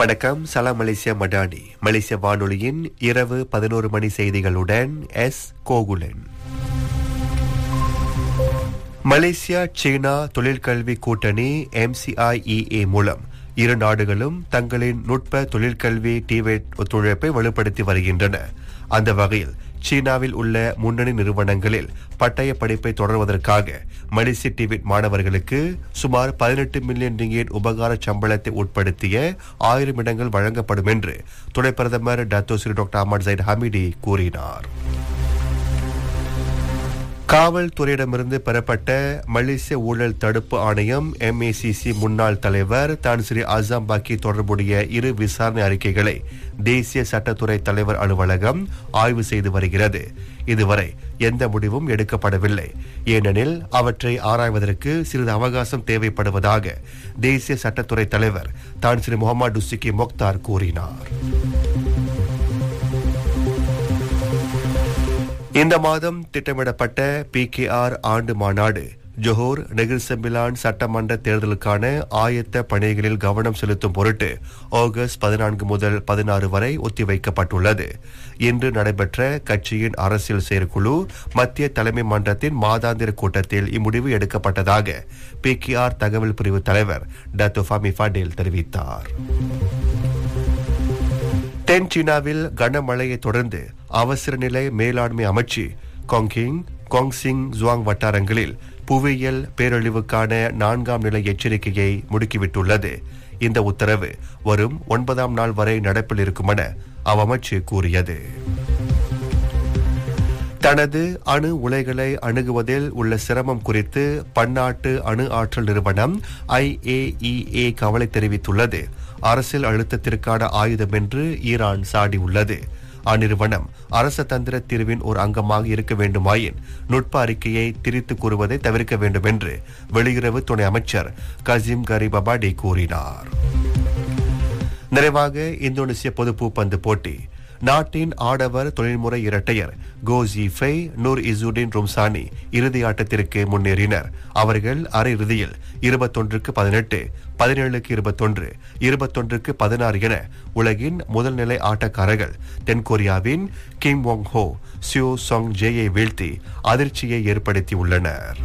வணக்கம் சலாம் மலேசியா மடானி மலேசிய வானொலியின் இரவு பதினோரு மணி செய்திகளுடன் எஸ் கோகுலன் மலேசியா சீனா தொழிற்கல்வி கூட்டணி எம்சிஐஇஏ மூலம் இரு நாடுகளும் தங்களின் நுட்ப தொழிற்கல்வி டிவேட் ஒத்துழைப்பை வலுப்படுத்தி வருகின்றன அந்த வகையில் சீனாவில் உள்ள முன்னணி நிறுவனங்களில் பட்டய படிப்பை தொடர்வதற்காக மலேசிய டிவிட் மாணவர்களுக்கு சுமார் பதினெட்டு மில்லியன் ரிங்கேட் உபகார சம்பளத்தை உட்படுத்திய ஆயிரம் இடங்கள் வழங்கப்படும் என்று துணை பிரதமர் Dato Sri doctor Ahmad Zahid Hamidi கூறினார் காவல்துறையிடமிருந்து பெறப்பட்ட மலேசிய ஊழல் தடுப்பு ஆணையம் எம்ஏசிசி முன்னாள் தலைவர் தான் ஸ்ரீ அசாம் பாக்கி தொடர்புடைய இரு விசாரணை அறிக்கைகளை தேசிய சட்டத்துறை தலைவர் அலுவலகம் ஆய்வு செய்து வருகிறது இதுவரை எந்த முடிவும் எடுக்கப்படவில்லை ஏனெனில் அவற்றை ஆராய்வதற்கு சிறிது அவகாசம் தேவைப்படுவதாக தேசிய சட்டத்துறை தலைவர் தான் ஸ்ரீ முகமது டுசிகி மொக்தார் கூறினார் இந்த மாதம் திட்டமிடப்பட்ட பிகேஆர் ஆண்டு மாநாடு ஜொஹோர் நெகிர்செம்பிலான் சட்டமன்ற தேர்தலுக்கான ஆயத்த பணிகளில் கவனம் செலுத்தும் பொருட்டு ஆகஸ்ட் பதினான்கு முதல் பதினாறு வரை ஒத்திவைக்கப்பட்டுள்ளது இன்று நடைபெற்ற கட்சியின் அரசியல் செயற்குழு மத்திய தலைமை மன்றத்தின் மாதாந்திர கூட்டத்தில் இம்முடிவு எடுக்கப்பட்டதாக பிகேஆர் தகவல் பிரிவு தலைவர் டத்து ஃபமி ஃபடேல் தெரிவித்தார் தென் சீனாவில் கனமழையை தொடர்ந்து அவசர நிலை மேலாண்மை அமைச்சு கொங்கிங் கொங்சிங் ஜுவாங் வட்டாரங்களில் புவியியல் பேரழிவுக்கான நான்காம் நிலை எச்சரிக்கையை முடுக்கிவிட்டுள்ளது இந்த உத்தரவு வரும் ஒன்பதாம் நாள் வரை நடப்பில் இருக்கும் என அவ்வமைச்சு கூறியது தனது அணு உலைகளை அணுகுவதில் உள்ள சிரமம் குறித்து பன்னாட்டு அணு ஆற்றல் நிறுவனம் ஐஏஇஏ கவலை தெரிவித்துள்ளது அரசியல் அழுத்தத்திற்கான ஆயுதம் என்று ஈரான் சாடியுள்ளது அந்நிறுவனம் அரச தந்திர தீர்வின் ஒரு அங்கமாக இருக்க வேண்டுமாயின் நுட்ப அறிக்கையை திரித்து கூறுவதை தவிர்க்க வேண்டும் என்று வெளியுறவு துணை அமைச்சர் கசிம் கரிபபாடி கூறினார் நிறைவாக இந்தோனேசிய பொது பூப்பந்து போட்டி நாட்டின் ஆடவர் தொழில்முறை இரட்டையர் கோ ஜிஃபை நூர் இசுடின் ரும்சானி இறுதி ஆட்டத்திற்கு முன்னேறினர் அவர்கள் அரையிறுதியில் இருபத்தொன்றுக்கு பதினெட்டு பதினேழுக்கு இருபத்தொன்று இருபத்தொன்றுக்கு பதினாறு என உலகின் முதல் நிலை ஆட்டக்காரர்கள் தென்கொரியாவின் கிம் ஒங் ஹோ சியோ சொங் ஜேயை வீழ்த்தி அதிர்ச்சியை ஏற்படுத்தியுள்ளனர்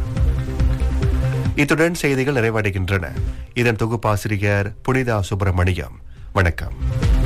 இத்துடன் செய்திகள் நிறைவடைகின்றன இதன் தொகுப்பாசிரியர் புனிதா சுப்பிரமணியம் வணக்கம்